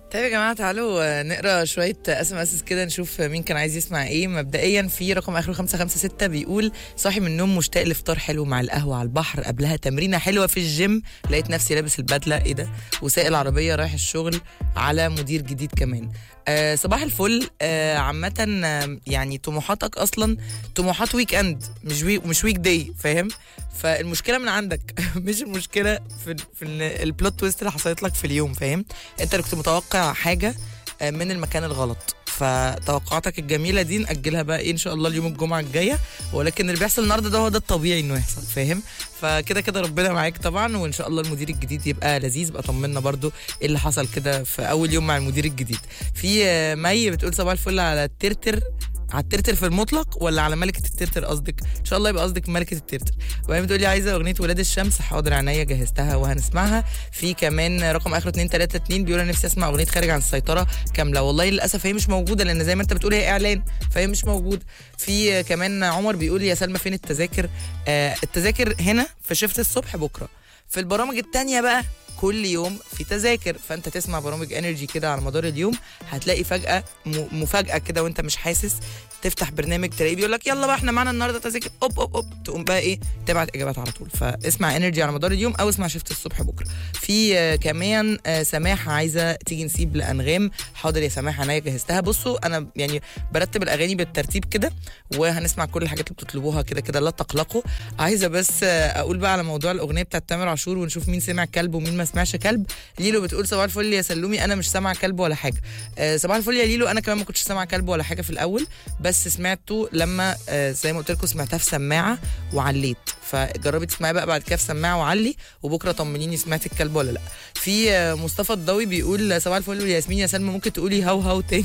طيب يا جماعه تعالوا آه، نقرا شويه اس ام اس كده نشوف مين كان عايز يسمع ايه مبدئيا في رقم اخره 556 بيقول صاحي من النوم مشتاق لفطار حلو مع القهوه على البحر قبلها تمرينه حلوه في الجيم لقيت نفسي لابس البدله ايه ده وسائل العربيه رايح الشغل على مدير جديد كمان آه صباح الفل آه عامة آه، يعني طموحاتك اصلا طموحات ويك اند مش وي مش ويك داي فاهم فالمشكله من عندك مش المشكله في في إن البلوت تويست اللي حصلت لك في اليوم فاهم انت اللي كنت متوقع حاجه آه، من المكان الغلط فتوقعاتك الجميله دي ناجلها بقى ايه ان شاء الله اليوم الجمعه الجايه ولكن اللي بيحصل النهارده ده هو ده الطبيعي انه يحصل فاهم فكده كده ربنا معاك طبعا وان شاء الله المدير الجديد يبقى لذيذ بقى طمنا برضو ايه اللي حصل كده في اول يوم مع المدير الجديد في آه، مي بتقول صباح الفل على الترتر على الترتر في المطلق ولا على ملكه الترتر قصدك ان شاء الله يبقى قصدك ملكه الترتر وبعدين بتقول لي عايزه اغنيه ولاد الشمس حاضر عينيا جهزتها وهنسمعها في كمان رقم اخره 232 بيقول انا نفسي اسمع اغنيه خارج عن السيطره كامله والله للاسف هي مش موجوده لان زي ما انت بتقول هي اعلان فهي مش موجوده في كمان عمر بيقول يا سلمى فين التذاكر آه التذاكر هنا في شفت الصبح بكره في البرامج التانية بقى كل يوم في تذاكر فانت تسمع برامج انرجي كده على مدار اليوم هتلاقي فجأة م- مفاجأة كده وانت مش حاسس تفتح برنامج تلاقيه بيقول لك يلا بقى احنا معانا النهارده تذاكر اوب اوب اوب تقوم بقى ايه تبعت اجابات على طول فاسمع انرجي على مدار اليوم او اسمع شفت الصبح بكره في آه، كمان آه، سماح عايزه تيجي نسيب لانغام حاضر يا سماح انا جهزتها بصوا انا يعني برتب الاغاني بالترتيب كده وهنسمع كل الحاجات اللي بتطلبوها كده كده لا تقلقوا عايزه بس آه، اقول بقى على موضوع الاغنيه بتاعت تامر عاشور ونشوف مين سمع كلب ومين ما سمعش كلب ليلو بتقول صباح الفل يا سلومي انا مش سامعه كلب ولا حاجه آه، صباح الفل يا ليلو انا كمان ما كنتش سامعه كلب ولا حاجه في الاول بس سمعته لما آه، زي ما قلت لكم سمعتها في سماعه وعليت فجربي تسمعي بقى بعد كده في سماعه وعلي وبكره طمنيني سمعت الكلب ولا لا في آه، مصطفى الضوي بيقول صباح الفل يا ياسمين يا سلمى ممكن تقولي هاو هاو تاني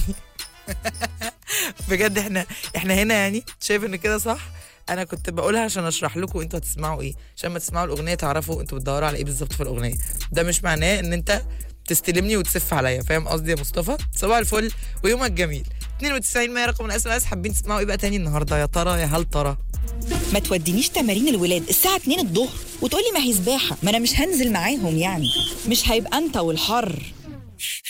بجد احنا احنا هنا يعني شايف ان كده صح انا كنت بقولها عشان اشرح لكم انتوا هتسمعوا ايه عشان ما تسمعوا الاغنيه تعرفوا انتوا بتدوروا على ايه بالظبط في الاغنيه ده مش معناه ان انت تستلمني وتسف عليا فاهم قصدي يا مصطفى صباح الفل ويومك جميل 92 ما رقم الاس ام اس حابين تسمعوا ايه بقى تاني النهارده يا ترى يا هل ترى ما تودينيش تمارين الولاد الساعة 2 الظهر وتقولي ما هي سباحة ما أنا مش هنزل معاهم يعني مش هيبقى أنت والحر